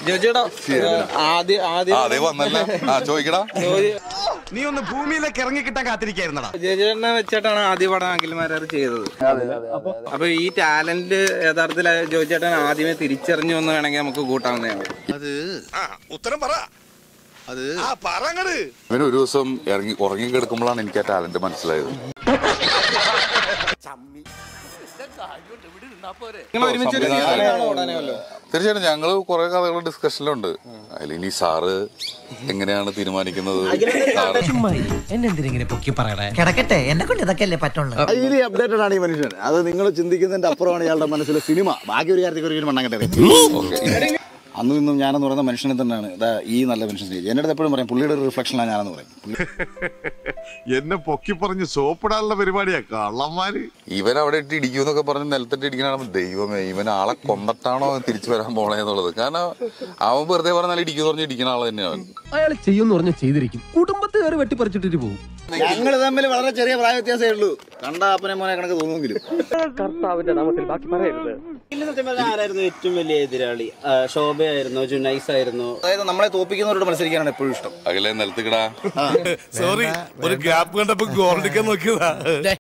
ജോജിയുടെ ആദ്യം ആ ആദ്യം അതേ വന്നല്ല ആ ചോദിക്കടാ നീ ഒന്ന് ഭൂമിയിലേക്ക് ഇറങ്ങി കിട്ടാൻ കാത്തിരിക്കായിരുന്നടാ ജോജിനെ വെച്ചിട്ടാണ് ആദ്യ പടം അഖിൽമാരാർ ചെയ്തത് അപ്പൊ ഈ ടാലന്റ് യഥാർത്ഥത്തിൽ ജോജിയേട്ടൻ ആദ്യമേ തിരിച്ചറിഞ്ഞു എന്ന് വേണമെങ്കിൽ നമുക്ക് കൂട്ടാവുന്നതാണ് ഉത്തരം പറ അത് ആ പറങ്ങട് ഇവന് ഒരു ദിവസം ഇറങ്ങി ഉറങ്ങി കിടക്കുമ്പോഴാണ് എനിക്ക് ആ ടാലന്റ് മനസ്സിലായത് നിങ്ങൾ ഒരുമിച്ച് ഒരു സംവിധാനം- സിനിമ ഉടനെയല്ലോ തീർച്ചയായിട്ടും ഞങ്ങള് കുറെ കഥകൾ ഡിസ്കഷനിലുണ്ട് അതിൽ ഇനി സാറ് എങ്ങനെയാണ് തീരുമാനിക്കുന്നത് സാറ് എന്നെന്തിനെ പൊക്കി പറയണേ കിടക്കട്ടെ എന്നെ കൊണ്ട് ഇതൊക്കെ അല്ലേ പറ്റുള്ളൂ ഹൈലി അപ്ഡേറ്റഡ് ആണ് ഈ മനുഷ്യൻ അത് നിങ്ങൾ ചിന്തിക്കുന്നതിന്റെ അപ്പുറമാണ് ഇയാളുടെ മനസ്സിലെ സിനിമ ബാക്കി ഒരു കാര്യത്തിൽ ഒരു മണ്ണാങ്കട്ടെ അന്നും ഇന്നും ഞാനെന്ന് പറയുന്ന മനുഷ്യനെ തന്നെയാണ് ഇതാ ഈ നല്ല മനുഷ്യൻ സ്നേഹിച്ചത് എൻ്റെ അടുത്ത് എപ്പോഴും പറയും പുള്ളിയുടെ ഒരു റിഫ്ലക്ഷനാണ് ഞാനെന്ന് പറയും പുള്ളി- എന്നെ പൊക്കി പറഞ്ഞ് സോപ്പിടാനുള്ള പരിപാടിയാ കള്ളന്മാര് ഇവൻ അവിടെ ഇട്ട് ഇടിക്കുമെന്നൊക്കെ പറഞ്ഞ് നിലത്തിട്ട് ഇടിക്കണ ദൈവമേ ഇവൻ ആളെ കൊന്നിട്ടാണോ അവൻ തിരിച്ചു വരാൻ പോണേ എന്നുള്ളത് കാരണം അവൻ വെറുതെ പറഞ്ഞാൽ ഇടിക്കുമെന്ന് പറഞ്ഞ് ഇടിക്കുന്ന ആൾ തന്നെയാണ് അവൻ അയാൾ ചെയ്യുമെന്ന് പറഞ്ഞ ചെയ്തിരിക്കും കുടുംബത്തുകാർ വെട്ടിപ്പറിച്ചിട്ടിട്ട് പോകും ഞങ്ങൾ തമ്മിൽ വളരെ ചെറിയ പ്രായ വ്യത്യാസമേ ഉള്ളൂ കണ്ട അപ്പനെ മോനെ കണക്ക് തോന്നുമെങ്കിലും ആരായിരുന്നു ഏറ്റവും വലിയ എതിരാളി ആ, ശോഭയായിരുന്നോ ജുനൈസ് ആയിരുന്നോ അതായത് നമ്മളെ തോപ്പിക്കുന്നവരോട് മത്സരിക്കാനാണ് എപ്പോഴും ഇഷ്ടം അകലെ നിലത്തിക്കടാ സോറി ഒരു ഗ്യാപ്പ് കണ്ടപ്പോ ഗോൾഡിക്കാൻ നോക്കിയതാ